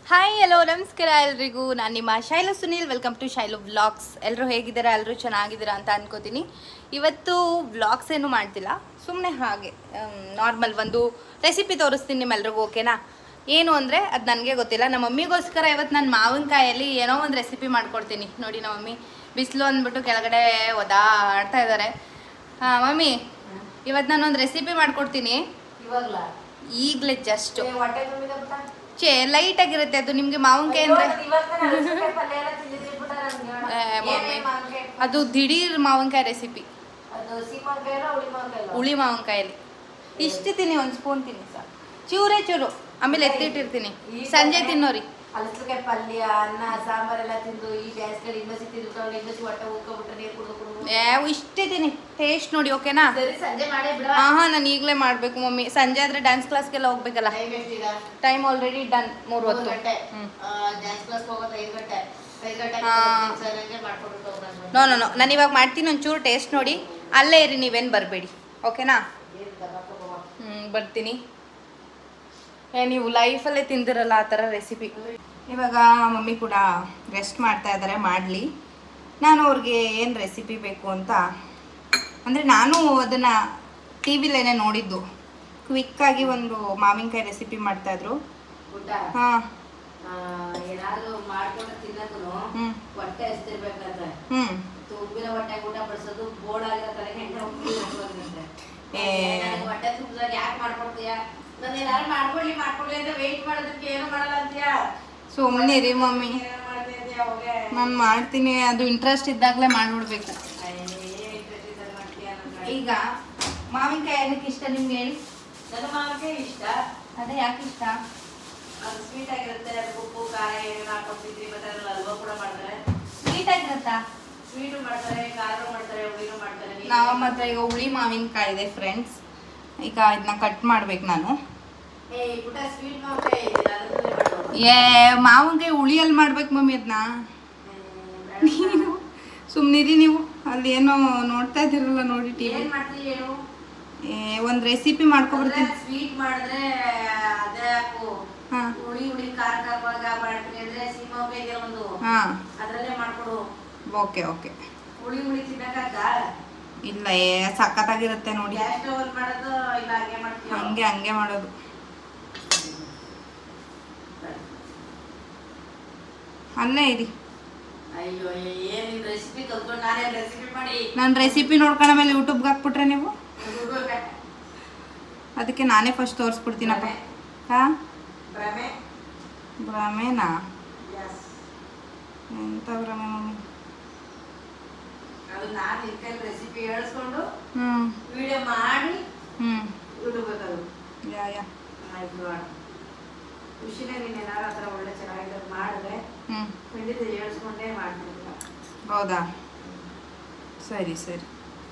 Hi hello ನಮಸ್ಕಾರ ಎಲ್ರಿಗೂ ನಾನು ನಿಮ್ಮ Shailu Sunil welcome to Shailu vlogs ಎಲ್ಲರೂ ಹೇಗಿದ್ದೀರಾ ಎಲ್ಲರೂ ಚೆನ್ನಾಗಿದ್ದೀರಾ ಅಂತ ಅನ್ಕೋತೀನಿ ಇವತ್ತು ವ್ಲಾಗ್ಸ್ ಏನು ಮಾಡ್ತಿಲ್ಲ ಸುಮ್ಮನೆ ಹಾಗೆ ನಾರ್ಮಲ್ ಒಂದು ರೆಸಿಪಿ ತೋರಿಸ್ತೀನಿ ನಿಮ್ಮೆಲ್ರಿಗೂ ಓಕೆನಾ ಏನು ಅಂದರೆ ಅದು ನನಗೆ ಗೊತ್ತಿಲ್ಲ ನಮ್ಮ ಮಮ್ಮಿಗೋಸ್ಕರ ಇವತ್ತು ನಾನು ಮಾವಿನಕಾಯಲ್ಲಿ ಏನೋ ಒಂದು ರೆಸಿಪಿ ಮಾಡ್ಕೊಡ್ತೀನಿ ನೋಡಿ ನಮ್ಮ ಮಮ್ಮಿ ಬಿಸಿಲು ಅಂದ್ಬಿಟ್ಟು ಕೆಳಗಡೆ ಒದಾಡ್ತಾ ಇದ್ದಾರೆ ಹಾಂ ಮಮ್ಮಿ ಇವತ್ತು ನಾನೊಂದು ರೆಸಿಪಿ ಮಾಡ್ಕೊಡ್ತೀನಿ ಇವಾಗ್ಲ ಈಗಲೇ ಜಸ್ಟ್ ಏ, ಹೊಟ್ಟೆ ತುಂಬಿದೆ ಪುಟ್ಟ? ಚೇ ಲೈಟಾಗಿರುತ್ತೆ ಅದು ನಿಮಗೆ ಮಾವಿನಕಾಯಿ ಅಂದರೆ ಅಯ್ಯೋ, ಇವತ್ತೇ ಅಲಸಂದೆ ಪಲ್ಯ ಎಲ್ಲ ತಿಂದಿದ್ರಿ ಪುಟ್ಟ ನನ್ಗೆ. ಏ, ಮಮ್ಮಿ. ಏನೇನ್ ಮಾವಿನ್ಕಾಯಿ? ಅದು ದಿಢೀರ್ ಮಾವಿನಕಾಯಿ ರೆಸಿಪಿ ಅದು ಸಿಹಿ ಮಾವಿನ್ಕಾಯಿನೋ, ಹುಳಿ ಮಾವಿನ್ಕಾಯಿನೋ? ಹುಳಿ ಮಾವಿನಕಾಯಲ್ಲಿ ಇಷ್ಟು ತಿನ್ನಿ ಒಂದು ಸ್ಪೂನ್ ತಿನ್ನಿ ಸರ್ ಚೂರೇ ಚೂರು ಆಮೇಲೆ ಎತ್ತಿಟ್ಟಿರ್ತೀನಿ ಈ ಸಂಜೆ ಕಡೆ ತಿನ್ನೋರಿ ಹಲಸಿನಕಾಯಿ ಪಲ್ಯ ಅನ್ನ ಸಾಂಬಾರೆಲ್ಲ ತಿಂದು ಈ ಬ್ಯಾಸ್ಗೆಲ್ ಇನ್ನೊಸಿ ತಿಂದ್ಬಿಟ್ಟು ಇನ್ನೊಸಿ ಹೊಟ್ಟೆ ಉಳ್ಕೊಬಿಟ್ರೆ ನೀರು ಕುಡಿದು ಕುಡಿದು ಏ ಇಷ್ಟೇ ತಿನ್ನಿ ಟೇಸ್ಟ್ ನೋಡಿ ಓಕೆನಾ ಸರಿ ಸಂಜೆ ಮಾಡೇ ಬಿಡ ಹಾಂ ಹಾಂ ನಾನು ಈಗಲೇ ಮಾಡಬೇಕು ಮಮ್ಮಿ ಸಂಜೆ ಆದರೆ ಡ್ಯಾನ್ಸ್ ಕ್ಲಾಸ್ಗೆಲ್ಲ ಹೋಗ್ಬೇಕಲ್ಲ ಟೈಮ್ ಎಷ್ಟೀಗ ಟೈಮ್ ಆಲ್ರೆಡಿ ಡನ್ ಮೂರು ಮೂರು ಹೊತ್ತು ಗಂಟೆ ಹ್ಞೂ ಡ್ಯಾನ್ಸ್ ಕ್ಲಾಸ್ ಹೋಗೋದು ಐದು ಗಂಟೆ ಐದು ಗಂಟೆ ಹಾ. ಸಂಜೆ ಮಾಡ್ಕೊಂಡು ಹೋಗೋಣ ನೋ ನೋ ನೋ ನಾನು ಇವಾಗ ಮಾಡ್ತೀನಿ ಒಂಚೂರು ಟೇಸ್ಟ್ ನೋಡಿ ಅಲ್ಲೇ ಇರಿ ನೀವೇನು ಬರಬೇಡಿ ಓಕೆನಾ ಏನು ದಬಾಕ ಹೋಗೋ. ಹ್ಞೂ ಬರ್ತೀನಿ ಏ ನೀವು ಲೈಫಲ್ಲೇ ತಿಂದಿರಲ್ಲ ಆ ಥರ ರೆಸಿಪಿ ಇವಾಗ ಮಮ್ಮಿ ಕೂಡ ರೆಸ್ಟ್ ಮಾಡ್ತಾ ಇದ್ದಾರೆ ಮಾಡಲಿ ನಾನು ಅವ್ರಿಗೆ ಏನು ರೆಸಿಪಿ ಬೇಕು ಅಂತ ಅಂದರೆ ನಾನು ಅದನ್ನು ಟಿ ವಿಲೇನೆ ನೋಡಿದ್ದು ಕ್ವಿಕ್ಕಾಗಿ ಒಂದು ಮಾವಿನಕಾಯಿ ರೆಸಿಪಿ ಮಾಡ್ತಾಯಿದ್ರು ಊಟ ಹಾಂ ಆ, ಏನಾದ್ರು ಮಾಡ್ಕೊಂಡು ತಿನ್ನಕ್ಕೂ ಹ್ಞೂ ಹೊಟ್ಟೆ ಹಸ್ತಿರ್ಬೇಕಂದ್ರೆ ಹ್ಞೂ ತುಂಬಿರೋ ಹೊಟ್ಟೆ ಊಟ ಬಡಿಸೋದು ಬೋರ್ಡ್ ಆಗಿರೋ ತಲೆಗೆ ಎಣ್ಣೆ ಹೋಗ್ತಿರುತ್ತೆ ಏ. ಹೊಟ್ಟೆ ತುಂಬಿದಾಗ ಯಾಕೆ ಮಾಡ್ಕೊಡ್ತೀಯ ನಾನು ಏನಾದ್ರು ಮಾಡ್ಕೊಳ್ಳಿ ಮಾಡ್ಕೊಳ್ಳಿ ಅಂತ ವೆಯ್ಟ್ ಮಾಡೋದಕ್ಕೆ ಏನು ಮಾಡಲ್ಲ ಅಂತೀಯ ಸುಮ್ಮನೆ ರೀ ಮಮ್ಮಿ ಏನು ಮಾಡ್ತಾ ಇದೀಯ ಹೋಗೆ ನಾನು ಮಾಡ್ತೀನಿ ಅದು ಇಂಟ್ರೆಸ್ಟ್ ಇದ್ದಾಗಲೇ ಮಾಡಿಬಿಡ್ಬೇಕು ಅಯ್ಯೇ, interest ಇದ್ದಾಗ ಮಾಡ್ತೀಯ ನನ್ನ ಈಗ ಮಾವಿನಕಾಯಿ ಏನಕ್ಕೆ ಇಷ್ಟ ನಿಮ್ಗೆ ಹೇಳಿ ನನ್ನ ಮಾವಿಗೆ ಇಷ್ಟ ಅದೇ ಯಾಕೆ ಇಷ್ಟ ಅದು ಸ್ವೀಟ್ ಆಗಿರುತ್ತೆ ಅದಕ್ಕೆ ಉಪ್ಪು ಖಾರ ಏನೇನು ಹಾಕೊತಿದ್ರಿ ಮತ್ತೆ ಅದ್ರಲ್ಲಿ ಹಲ್ವಾ ಕೂಡ ಮಾಡ್ತಾರೆ ಸ್ವೀಟ್ ಆಗಿರುತ್ತಾ ಸ್ವೀಟು ಮಾಡ್ತಾರೆ ಖಾರ ಮಾಡ್ತಾರೆ ಹುಳಿನೂ ಮಾಡ್ತಾರೆ ನೀನು- ನಾವು ಮಾತ್ರ ಈಗ ಹುಳಿ ಮಾವಿನಕಾಯಿ ಇದೆ ಫ್ರೆಂಡ್ಸ್ ಈಗ ಇದನ್ನ ಕಟ್ ಮಾಡ್ಬೇಕು ನಾನು ಏ ಪುಟ್ಟ ಸ್ವೀಟ್ ಮಾವಿನಕಾಯಿ ಇದೆಯಲ್ಲ ಅದ್ರಲ್ಲೇ ಮಾಡು ಏ ಮಾವಿನಕಾಯಿ ಹುಳಿಯಲ್ಲಿ ಮಾಡ್ಬೇಕು ಮಮ್ಮಿ ಅದನ್ನ ನೀನು ಸುಮ್ಮನಿರಿ ನೀವು ಅಲ್ಲಿ ಏನೋ ನೋಡ್ತಾ ಇದ್ದೀರಲ್ಲ ನೋಡಿ ಟಿ ವಿ ಏನ್ ಮಾಡ್ತೀವಿ ಏನು ಏ ಒಂದು ರೆಸಿಪಿ ಮಾಡ್ಕೊಬರ್ತೀನಿ ಸ್ವೀಟ್ ಮಾಡಿದ್ರೆ ಅದೇ ಹಾಕು ಹಾಂ ಹುಳಿ ಹುಳಿ ಖಾರ ಖಾರವಾಗ ಮಾಡ್ತೀನಿ ಅಂದ್ರೆ ಸೀಮಾ ಇದೆ ಒಂದು ಹಾಂ ಅದ್ರಲ್ಲೇ ಮಾಡ್ಕೊಡು ಓಕೆ ಓಕೆ ಹುಳಿ ಹುಳಿ ತಿನ್ನಕ್ಕಾಗ ಇಲ್ಲ ಏ ಸಖತ್ತಾಗಿರುತ್ತೆ ನೋಡಿ ಗ್ಯಾಸ್ ಸ್ಟವ್ ಮಾಡೋದು ಇಲ್ಲ ಹಾಗೆ ಮಾಡ್ತೀವಿ ಹಂಗೆ ಹಂಗೆ ಮಾಡೋದು ಅಲ್ಲೇ ಇರಿ ಅಯ್ಯೋ ಏನ್ ರೆಸಿಪಿ ಕಲ್ತ್ಕೊಂಡು ನಾನೇ ರೆಸಿಪಿ ಮಾಡಿ ನಾನು ರೆಸಿಪಿ ನೋಡ್ಕೊಂಡ ಮೇಲೆ ಯೂಟ್ಯೂಬ್ಗೆ ಹಾಕ್ಬಿಟ್ರೆ ನೀವು ಅದಕ್ಕೆ ನಾನೇ ಫಸ್ಟ್ ತೋರಿಸ್ಬಿಡ್ತೀನಪ್ಪ ಹಾಂ ಭ್ರಮೆ ಭ್ರಮೆನಾ Yes. ಎಂಥ ಭ್ರಮೆ ಮಮ್ಮಿ ಅದು ನಾನು ನಿನ್ ಕೈ ರೆಸಿಪಿ ಹೇಳಿಸ್ಕೊಂಡು ಹ್ಞೂ ವಿಡಿಯೋ ಮಾಡಿ ಹ್ಞೂ ಇಡಬೇಕದು ಯಾ ಯಾ ಆಯ್ತು ಮಾಡು ಖುಷಿನೇ ನೀನು ಏನಾರು ಆ ಥರ ಒಳ್ಳೆ ಚೆನ್ನಾಗಿರೋದು ಮಾಡಿದ್ರೆ ಹ್ಞೂ ಖಂಡಿತ ಹೇಳ್ಸ್ಕೊಂಡೇ ಮಾಡ್ತೀನಿ ಹೌದಾ ಸರಿ ಸರಿ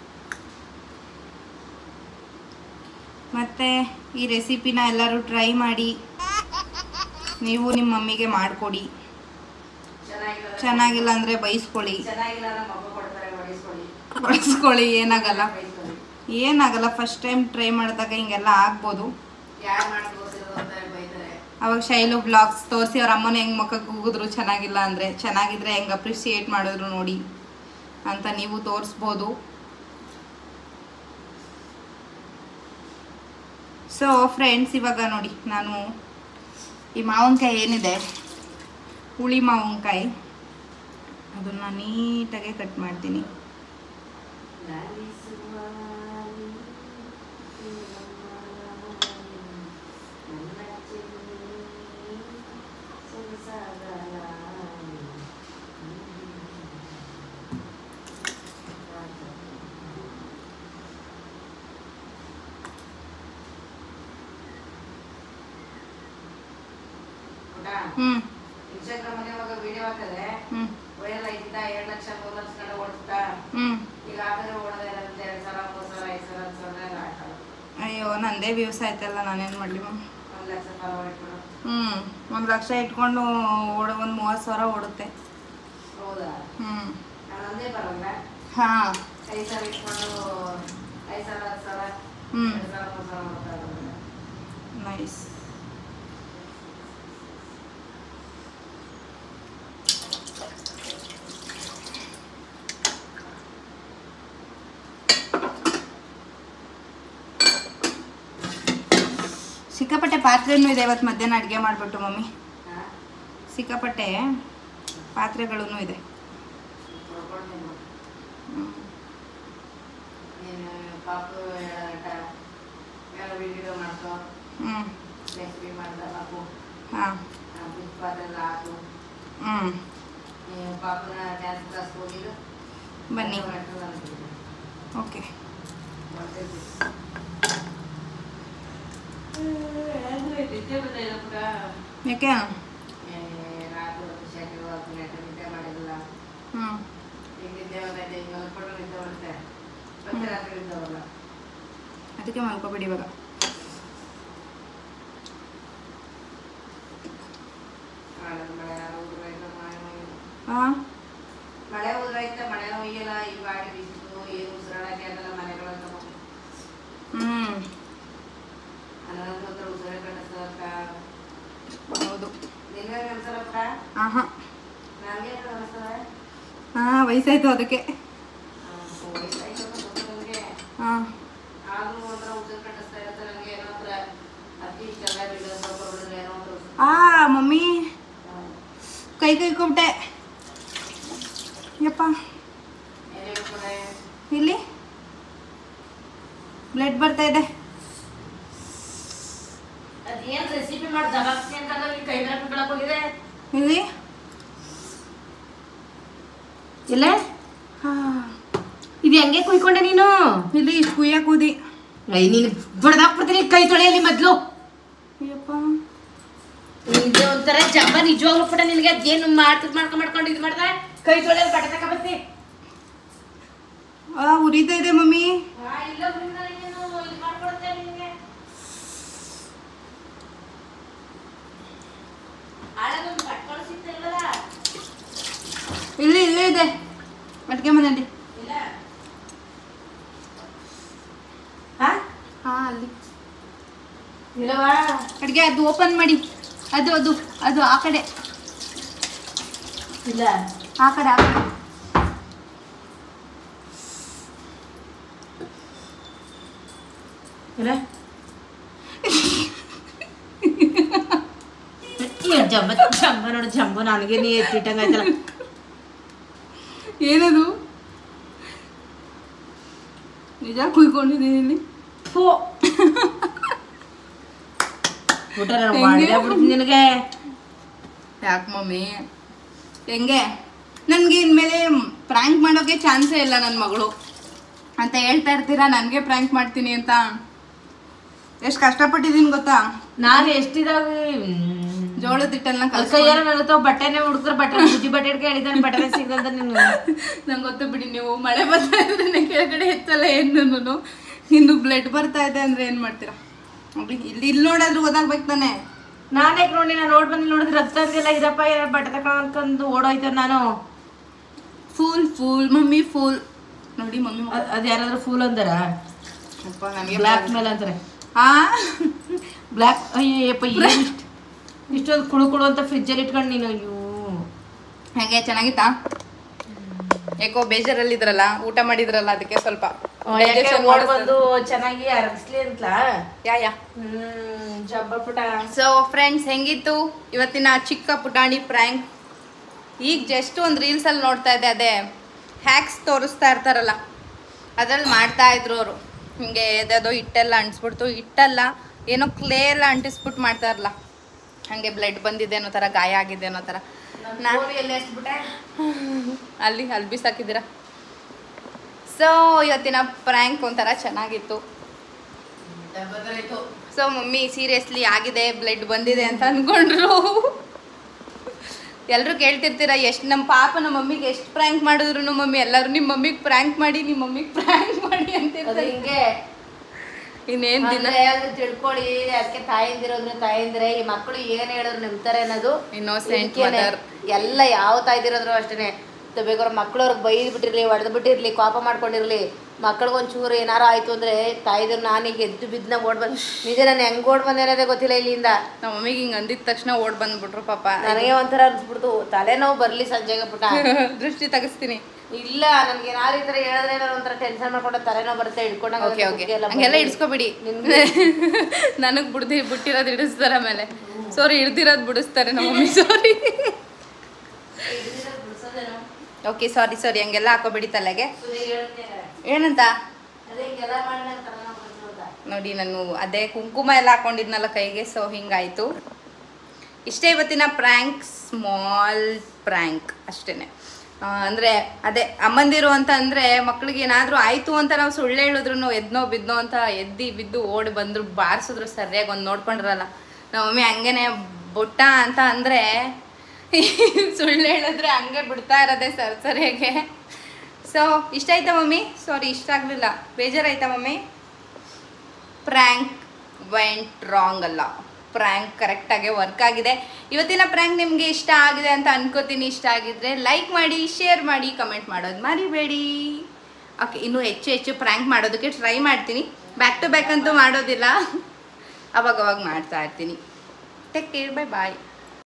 ಮತ್ತು ಈ ರೆಸಿಪಿನ ಎಲ್ಲರೂ ಟ್ರೈ ಮಾಡಿ ನೀವು ನಿಮ್ಮ ಮಮ್ಮಿಗೆ ಮಾಡಿಕೊಡಿ ಚೆನ್ನಾಗಿಲ್ಲ ಚೆನ್ನಾಗಿಲ್ಲ ಅಂದರೆ ಬೈಸ್ಕೊಳ್ಳಿ ಚೆನ್ನಾಗಿಲ್ಲ ಅಂದ್ರೆ ಮಗ ಕೊಡ್ತಾರೆ ಹೊಡಿಸ್ಕೊಳ್ಳಿ ಬಳಸ್ಕೊಳ್ಳಿ ಏನಾಗಲ್ಲ ಬೈಸ್ಕೊಳ್ಳಿ ಏನಾಗಲ್ಲ ಫಸ್ಟ್ ಟೈಮ್ ಟ್ರೈ ಮಾಡಿದಾಗ ಹಿಂಗೆಲ್ಲ ಆಗ್ಬೋದು ಯಾರು ಮಾಡ್ಕೋತಿರೋದು ಅಂತ ಬೈತಾರೆ ಅವಾಗ ಶೈಲು ಬ್ಲಾಗ್ಸ್ ತೋರಿಸಿ ಅವ್ರ ಅಮ್ಮನ ಹೆಂಗೆ ಮುಖಕ್ಕೆ ಕೂಗಿದ್ರು ಚೆನ್ನಾಗಿಲ್ಲ ಅಂದರೆ ಚೆನ್ನಾಗಿದ್ರೆ ಹೆಂಗೆ ಅಪ್ರಿಷಿಯೇಟ್ ಮಾಡಿದ್ರು ನೋಡಿ ಅಂತ ನೀವು ತೋರಿಸ್ಬೋದು ಸೊ ಫ್ರೆಂಡ್ಸ್ ಇವಾಗ ನೋಡಿ ನಾನು ಈ ಮಾವಿನಕಾಯಿ ಏನಿದೆ ಹುಳಿ ಮಾವಿನಕಾಯಿ ಅದನ್ನು ನೀಟಾಗಿ ಕಟ್ ಮಾಡ್ತೀನಿ ಹ್ಞೂ ಇನ್ಸ್ಟಾಗ್ರಾಮ್ ಅಲ್ಲಿ ಇವಾಗ ವಿಡಿಯೋ ಹಾಕಿದ್ರೆ ಹ್ಞೂ ವೈರಲ್ ಆಯ್ತಿದ್ದ ಎರಡು ಲಕ್ಷ ಮೂರು ಲಕ್ಷ ಗಂಟೆ ಓಡಿಸ್ತಾ ಹ್ಞೂ ಈಗ ಹಾಕಿದ್ರೆ ಓಡೋದೇ ಇರುತ್ತೆ ಎರಡು ಸಾವಿರ ಮೂರು ಸಾವಿರ ಐದು ಸಾವಿರ ಹತ್ತು ಸಾವಿರ ಎಲ್ಲ ಹಾಕಲ್ಲ ಅಯ್ಯೋ ನಂದೇ ವ್ಯೂಸ್ ಆಯ್ತಲ್ಲ ನಾನೇನು ಮಾಡಲಿ ಮ್ಯಾಮ್ ಒಂದು ಲಕ್ಷ ಫಾಲೋ ಇಟ್ಬಿಡು ಹ್ಞೂ ಒಂದು ಲಕ್ಷ ಇಟ್ಕೊಂಡು ಓಡ ಒಂದು ಮೂವತ್ತು ಸಾವಿರ ಓಡುತ್ತೆ ಹೌದಾ ಹ್ಞೂ ನಾನು ಒಂದೇ ಬರಲ್ಲ ಹಾಂ ಐದು ಸಾವಿರ ಇಟ್ಕೊಂಡು ಐದು ಸಾವಿರ ಹತ್ತು ಸಾವಿರ ಹ್ಞೂ ಎರಡು ಸಾವಿರ ಮೂರು ಸಾವಿರ ಮಾಡ್ತಾ ಇರೋದು. ನೈಸ್ ಪಾತ್ರೆನೂ ಇದೆ ಇವತ್ತು ಮಧ್ಯಾಹ್ನ ಅಡುಗೆ ಮಾಡಿಬಿಟ್ಟು ಮಮ್ಮಿ ಸಿಕ್ಕಾಪಟ್ಟೆ ಪಾತ್ರೆಗಳೂ ಇದೆ ಹ್ಮ್. ಪಾಪು ಹೇಳಟ ಎಲ್ಲ ವಿಡಿಯೋ ಮಾಡ್ಕೊ ಹ್ಞೂ ರೆಸಿಪಿ ಮಾಡ್ದ ಪಾಪು ಹಾಂ ಪಾತ್ರೆಲ್ಲ ಹಾಕು ಹ್ಞೂ ನೀನು ಪಾಪನ ಡ್ಯಾನ್ಸ್ ಕ್ಲಾಸ್ ಹೋಗಿದ್ದು ಬನ್ನಿ ಓಕೆ ಯಾಕೆ ರಾತ್ರಿ ಹೊತ್ತು ಶಾಖೆ ಹೋಗ್ತೀನಿ ನಿದ್ದೆ ಮಾಡಿಲ್ಲ ಹ್ಞೂ ಈಗ ನಿದ್ದೆ ಬಂದೈತೆ ಈಗ ಮಲ್ಕೊಂಡು ನಿದ್ದೆ ಬರುತ್ತೆ ಮತ್ತೆ ರಾತ್ರಿ ನಿದ್ದೆ ಬರಲ್ಲ ಅದಕ್ಕೆ ಮಲ್ಕೋಬೇಡಿ ಇವಾಗ ಮಳೆ ಮಳೆ ಹೋದ್ರೈತೆ ಮಳೆ ಹೋಗಿಲ್ಲ. ಹಾಂ ಮಳೆ ಹೋದ್ರೈತೆ ಮಳೆ ಹೋಗಿಲ್ಲ ಈ ಗಾಡಿ ಬಿಸಿಲು ಏನು ಉಸಿರಾಡಕ್ಕೆ ಆಗಲ್ಲ ಮನೆಗಳಂತ ಹ್ಞೂ ಅನ್ನೋದ್ರ ಹತ್ರ ಉಸಿರಾಡ ಕಟ್ಟಿಸಕ್ಕ ಹೌದು ನಿನ್ನೆ ಅನ್ಸಲ್ಲ ಪುಟ ಹಾಂ ಹಾಂ ನನಗೆ ಅನಿಸ್ತದೆ ಹಾಂ ವಯಸ್ಸಾಯ್ತು ಅದಕ್ಕೆ ವಯಸ್ಸಾಯ್ತು ಅಂತ ಗೊತ್ತು ನನಗೆ ಹಾಂ ಆದ್ರೂ ಒಂಥರ ಉಸಿರು ಕಟ್ಟಿಸ್ತಾ ಇರುತ್ತೆ ನನಗೆ ಏನೋ ಒಂಥರ ಅತಿ ಇಷ್ಟೆಲ್ಲ ಬಿಡೋ ಸ್ವಲ್ಪ ಹೊಡೆದ್ರೆ ಏನೋ ಒಂಥರ ಉಸಿರು ಆ ಮಮ್ಮಿ ಕೈ ಕೈ ಕೊಬ್ಟೆ ಯಪ್ಪ ಎಲೆ ಬಿಟ್ಬಿಡೆ. ಇಲ್ಲಿ ಬ್ಲಡ್ ಬರ್ತಾ ಇದೆ ಅದೇನ್ ರೆಸಿಪಿ ಮಾಡಿ ಜಗಾಕ್ತೀನಿ ಅಂತಂದ್ರೆ ಈ ಕೈ ಮೇಲೆ ಕುತ್ಕೊಳಕ್ ಹೋಗಿದೆ ಇಲ್ಲಿ ಇಲ್ಲ ಹಾಂ ಇದು ಹೆಂಗೆ ಕುಯ್ಕೊಂಡೆ ನೀನು ಇಲ್ಲಿ ಇಷ್ಟು ಕುಯ್ಯಕ್ಕೆ ಕೂದಿ ಐ ನೀನು ಬಡ್ದಾಕ್ಬಿಡ್ತೀನಿ ಕೈ ತೊಳೆಯಲ್ಲಿ ಮೊದ್ಲು ಯಪ್ಪ ಇದು ಒಂಥರ ಜಂಬ ನಿಜವಾಗ್ಲೂ ಪುಟ ನಿನಗೆ ಅದೇನು ಮಾಡ್ತಿದ್ ಮಾಡ್ಕೊಂಡ್ ಮಾಡ್ಕೊಂಡು ಇದು ಮಾಡ್ದೆ ಕೈ ತೊಳೆಯಲ್ಲಿ ಬಟ್ಟೆ ತಕ ಬರ್ತಿ ಆ ಉರಿತಾ ಇದೆ ಮಮ್ಮಿ ಇಲ್ಲ ಬಿಡು ನನಗೇನು ಇದು ಮಾಡ್ಕೊಡುತ್ತೆ ನಿನಗೆ ಆಳದೊಂದು ಕಟ್ಕೊಂಡು ಸಿಗ್ತಿಲ್ವಲ್ಲ ಇಲ್ಲಿ ಇಲ್ಲೇ ಇದೆ ಅಡ್ಗೆ ಮನೆಯಲ್ಲಿ ಇಲ್ಲ ಹಾ ಹಾಂ ಅಲ್ಲಿ ಇಲ್ಲವಾ ಅಡ್ಗೆ ಅದು ಓಪನ್ ಮಾಡಿ ಅದು ಅದು ಅದು ಆ ಕಡೆ ಇಲ್ಲ ಆ ಕಡೆ ಆ ಕಡೆ ಇಲ್ಲ ಜಂಬ ಜಂಬ ನೋಡು ಜಂಬ ನನಗೆ ನೀ ಎತ್ತಿಟ್ಟಂಗಾಯ್ತಲ್ಲ ಏನದು ನಿಜ ಕುಯ್ಕೊಂಡಿದ್ದೀನಿ ಇಲ್ಲಿ ಫೋ ಊಟ ನಾನು ಮಾಡಿದೆ ಬಿಡ್ತೀನಿ ನಿನಗೆ ಯಾಕೆ ಮಮ್ಮಿ ಹೆಂಗೆ ನನಗೆ ಇನ್ಮೇಲೆ ಪ್ರ್ಯಾಂಕ್ ಮಾಡೋಕೆ ಚಾನ್ಸೇ ಇಲ್ಲ ನನ್ನ ಮಗಳು ಅಂತ ಹೇಳ್ತಾ ಇರ್ತೀರಾ ನನಗೆ ಪ್ರ್ಯಾಂಕ್ ಮಾಡ್ತೀನಿ ಅಂತ ಎಷ್ಟು ಕಷ್ಟಪಟ್ಟಿದ್ದೀನಿ ಗೊತ್ತಾ ನಾನು ಎಷ್ಟಿದಾವೆ ಜೋಳದ ಹಿಟ್ಟನ್ನ ಅದಕ್ಕೆ ಏನೋ ನನ್ನ ಬಟ್ಟೆನೇ ಹುಡುಕ್ರೆ ಬಟ್ಟೆ ಬುಜ್ಜಿ ಬಟ್ಟೆ ಹಿಡ್ಕೆ ಹೇಳಿದಾನೆ ಬಟ್ಟೆ ಸಿಗ್ದಂತ ನೀನು ನಂಗೆ ಗೊತ್ತು ಬಿಡಿ ನೀವು ಮಳೆ ಬರ್ತಾ ಇದ್ರೆ ಕೆಳಗಡೆ ಎತ್ತಲ್ಲ ಏನು ಇನ್ನು ಬ್ಲಡ್ ಬರ್ತಾ ಇದೆ ಅಂದ್ರೆ ಏನು ಮಾಡ್ತೀರಾ ನೋಡಿ ಇಲ್ಲಿ ಇಲ್ಲಿ ನೋಡಾದ್ರೂ ಗೊತ್ತಾಗ್ಬೇಕು ತಾನೆ ನಾನೇ ನೋಡಿ ನಾನು ನೋಡ್ ಬಂದು ನೋಡಿದ್ರೆ ರಕ್ತ ಅಂದಿಲ್ಲ ಇದಪ್ಪ ಏನೋ ಬಟ್ಟೆ ತಗೊಂಡ್ ಅನ್ಕೊಂಡು ಓಡೋಯ್ತು ನಾನು ಫುಲ್ ಫುಲ್ ಮಮ್ಮಿ ಫುಲ್ ನೋಡಿ ಮಮ್ಮಿ ಅದ್- ಅದ್ ಯಾರಾದ್ರೂ ಫೂಲ್ ಅಂದಾರ ಅಪ್ಪ ನನಗೆ ಬ್ಲ್ಯಾಕ್ ಮೇಲೆ ಅಂತಾರೆ ಆ ಬ್ಲ್ಯಾಕ್ ಅಯ್ಯಪ್ಪ ಏನು ಇಷ್ಟೊಂದು ಕುಳು ಕುಳು ಅಂತ ಫ್ರಿಜ್ಜಲ್ಲಿ ಇಟ್ಕೊಂಡು ನೀನು ಅಯ್ಯೋ ಹೆಂಗೆ ಚೆನ್ನಾಗಿತ್ತಾ ಯಾಕೋ ಬೇಜಾರಲ್ಲಿದ್ರಲ್ಲ ಊಟ ಮಾಡಿದ್ರಲ್ಲ ಅದಕ್ಕೆ ಸ್ವಲ್ಪ digestion ಓಡ್ ಮಾಡಿಸ್ತು. ಬಂದು ಚೆನ್ನಾಗಿ ಅರಗಿಸ್ಲಿ ಅಂತ ಯಾ ಯಾ ಹ್ಮ್ ಜಬ್ಬ ಪುಟ ಸೊ ಫ್ರೆಂಡ್ಸ್ ಹೆಂಗಿತ್ತು ಇವತ್ತಿನ ಚಿಕ್ಕ ಪುಟಾಣಿ ಪ್ರ್ಯಾಂಕ್ ಈಗ ಜಸ್ಟ್ ಒಂದು ರೀಲ್ಸಲ್ಲಿ ನೋಡ್ತಾ ಇದ್ದೆ ಅದೇ ಹ್ಯಾಕ್ಸ್ ತೋರಿಸ್ತಾ ಇರ್ತಾರಲ್ಲ ಅದ್ರಲ್ಲಿ ಮಾಡ್ತಾ ಇದ್ರು ಅವರು ಹಿಂಗೆ ಅದೇದೋ ಹಿಟ್ಟೆಲ್ಲ ಅಂಟಿಸ್ಬಿಡ್ತು ಹಿಟ್ಟಲ್ಲ ಏನೋ ಕ್ಲೇ ಎಲ್ಲ ಅಂಟಿಸ್ಬಿಟ್ಟು ಮಾಡ್ತಾರಲ್ಲ ಹಾಗೆ ಬ್ಲಡ್ ಬಂದಿದೆ ಅನ್ನೋ ಥರ ಗಾಯ ಆಗಿದೆ ಅನ್ನೋ ಥರ ನಾ ಎಲ್ಲಿ ಎಸ್ಬಿಟ್ಟೆ ಅಲ್ಲಿ ಅಲ್ಲಿ ಬಿಸಾಕಿದ್ದೀರಾ ಸೊ ಇವತ್ತಿನ ಪ್ರ್ಯಾಂಕ್ ಒಂಥರ ಚೆನ್ನಾಗಿತ್ತು ಸೊ ಮಮ್ಮಿ ಸೀರಿಯಸ್ಲಿ ಆಗಿದೆ ಬ್ಲಡ್ ಬಂದಿದೆ ಅಂತ ಅನ್ಕೊಂಡ್ರು ಎಲ್ಲರೂ ಕೇಳ್ತಿರ್ತೀರ ಎಷ್ಟು ನಮ್ಮ ಪಾಪ ನಮ್ಮ ಮಮ್ಮಿಗೆ ಎಷ್ಟು ಪ್ರ್ಯಾಂಕ್ ಮಾಡಿದ್ರು ಮಮ್ಮಿ ಎಲ್ಲರೂ ನಿಮ್ಮ ಮಮ್ಮಿಗೆ ಪ್ರ್ಯಾಂಕ್ ಮಾಡಿ ನಿಮ್ಮ ಮಮ್ಮಿಗೆ ಪ್ರ್ಯಾಂಕ್ ಮಾಡಿ ಅದು ಅಂತಿರ್ತಾರೆ ಹಿಂಗೆ ಇನ್ನೇನು ದಿನ ಅಂದ್ರೆ ಅದು ತಿಳ್ಕೊಳ್ಳಿ ಅದಕ್ಕೆ ತಾಯಿಂದಿರೋದ್ರೆ ತಾಯಿಂದ್ರೆ ಈ ಮಕ್ಕಳು ಏನ್ ಹೇಳಿದ್ರು ನಂಬ್ತಾರೆ ಅನ್ನೋದು ಇನ್ನೋಸೆಂಟ್ ಇದಕ್ಕೇನೆ. ಮದರ್ ಎಲ್ಲ ಯಾವ ತಾಯ್ದಿರೋದ್ರು ಅಷ್ಟೇನೆ ತ- ಬೇಕಾದ್ರೆ ಮಕ್ಳವ್ರಿಗೆ ಬೈದ್ ಬಿಟ್ಟಿರ್ಲಿ ಹೊಡೆದ್ ಬಿಟ್ಟಿರ್ಲಿ ಕೋಪ ಮಾಡ್ಕೊಂಡಿರ್ಲಿ ಮಕ್ಳಿಗೆ ಒಂಚೂರು ಏನಾರ ಆಯ್ತು ಅಂದ್ರೆ ತಾಯಿದ್ರು ನಾನೀಗ ಎದ್ದು ಬಿದ್ನ ಓಡ್ ಬಂದ್ ನಿಜ ನಾನು ಹೆಂಗ್ ಓಡ್ ಬಂದೆ ಅನ್ನೋದೇ ಗೊತ್ತಿಲ್ಲ ಇಲ್ಲಿಂದ ನಮ್ಮ ಮಮ್ಮಿಗೆ ಹಿಂಗೆ ಅಂದಿದ ತಕ್ಷಣ ಓಡ್ ಬಂದ್ಬಿಟ್ರು ಪಾಪ ನನಗೆ ಒಂಥರ ಅನ್ಸ್ಬಿಡ್ತು ತಲೆನೋವು ಬರ್ಲಿ ಸಂಜೆಗೆ ಪುಟ ದೃಷ್ಟಿ ತೆಗಿಸ್ತೀನಿ ಇಲ್ಲ ನನ್ಗೆ ಏನಾದ್ರು ಈ ಥರ ಹೇಳಿದ್ರೆ ನಾನು ಒಂಥರ ಟೆನ್ಷನ್ ಮಾಡ್ಕೊಂಡು ತಲೆನೋ ಬರುತ್ತೆ ಹಿಡ್ಕೊಂಡಾಗ ಓಕೆ ಓಕೆ ಹಂಗೆಲ್ಲ ಇಡಿಸ್ಕೊಬಿಡಿ ನನಗೆ ಬಿಡ್ದಿ ಬಿಟ್ಟಿರೋದು ಇಡಿಸ್ತಾರೆ ಆಮೇಲೆ ಸಾರಿ ಹಿಡ್ದಿರೋದು ಬಿಡಿಸ್ತಾರೆ ನಮ್ಮ ಮಮ್ಮಿ ಸಾರಿ ಓಕೆ ಸಾರಿ ಸಾರಿ ಹಂಗೆಲ್ಲ ಹಾಕೋಬಿಡಿ ತಲೆಗೆ ಏನಂತ ಅದೇ ಹಿಂಗೆಲ್ಲ ಮಾಡಿ ನಂಗೆ ತಲೆನೋವು ಬರುತ್ತೆ ಅಂತ. ನೋಡಿ ನಾನು ಅದೇ ಕುಂಕುಮ ಎಲ್ಲ ಹಾಕೊಂಡಿದ್ನಲ್ಲ ಕೈಗೆ ಸೊ ಹಿಂಗಾಯಿತು ಇಷ್ಟೇ ಇವತ್ತಿನ ಪ್ರ್ಯಾಂಕ್ ಸ್ಮಾಲ್ ಪ್ರ್ಯಾಂಕ್ ಅಷ್ಟೇ ಅಂದರೆ ಅದೇ ಅಮ್ಮಂದಿರು ಅಂತ ಅಂದರೆ ಮಕ್ಳಿಗೆ ಏನಾದರೂ ಆಯಿತು ಅಂತ ನಾವು ಸುಳ್ಳು ಹೇಳಿದ್ರು ಎದ್ನೋ ಬಿದ್ನೋ ಅಂತ ಎದ್ದಿ ಬಿದ್ದು ಓಡಿ ಬಂದರು ಬಾರಿಸಿದ್ರು ಸರಿಯಾಗಿ ಒಂದು ನೋಡ್ಕೊಂಡಿರಲ್ಲ ನಮ್ಮ ಮಮ್ಮಿ ಹಂಗೇನೆ ಬುಟ್ಟ ಅಂತ ಅಂದರೆ ಸುಳ್ಳು ಹೇಳಿದ್ರೆ ಹಂಗೆ ಬಿಡ್ತಾ ಇರೋದೆ ಸರ್ ಸರಿಯಾಗೆ ಸೊ ಇಷ್ಟ ಆಯ್ತಾ ಮಮ್ಮಿ ಸಾರಿ ಇಷ್ಟ ಆಗಲಿಲ್ಲ ಬೇಜಾರಾಯ್ತಾ ಮಮ್ಮಿ ಪ್ರ್ಯಾಂಕ್ ವೆಂಟ್ ರಾಂಗ್ ಅಲ್ಲ ಪ್ರ್ಯಾಂಕ್ ಕರೆಕ್ಟಾಗಿ ವರ್ಕ್ ಆಗಿದೆ ಇವತ್ತಿನ ಪ್ರ್ಯಾಂಕ್ ನಿಮಗೆ ಇಷ್ಟ ಆಗಿದೆ ಅಂತ ಅನ್ಕೋತೀನಿ ಇಷ್ಟ ಆಗಿದ್ರೆ ಲೈಕ್ ಮಾಡಿ ಶೇರ್ ಮಾಡಿ ಕಮೆಂಟ್ ಮಾಡೋದು ಮರಿಬೇಡಿ ಓಕೆ ಇನ್ನೂ ಹೆಚ್ಚು ಹೆಚ್ಚು ಪ್ರ್ಯಾಂಕ್ ಮಾಡೋದಕ್ಕೆ ಟ್ರೈ ಮಾಡ್ತೀನಿ ಬ್ಯಾಕ್ ಟು ಬ್ಯಾಕ್ ಅಂತೂ ಮಾಡೋದಿಲ್ಲ ಅವಾಗ ಅವಾಗ ಮಾಡ್ತಾ ಇರ್ತೀನಿ ಟೇಕ್ ಕೇರ್ ಬೈ ಬಾಯ್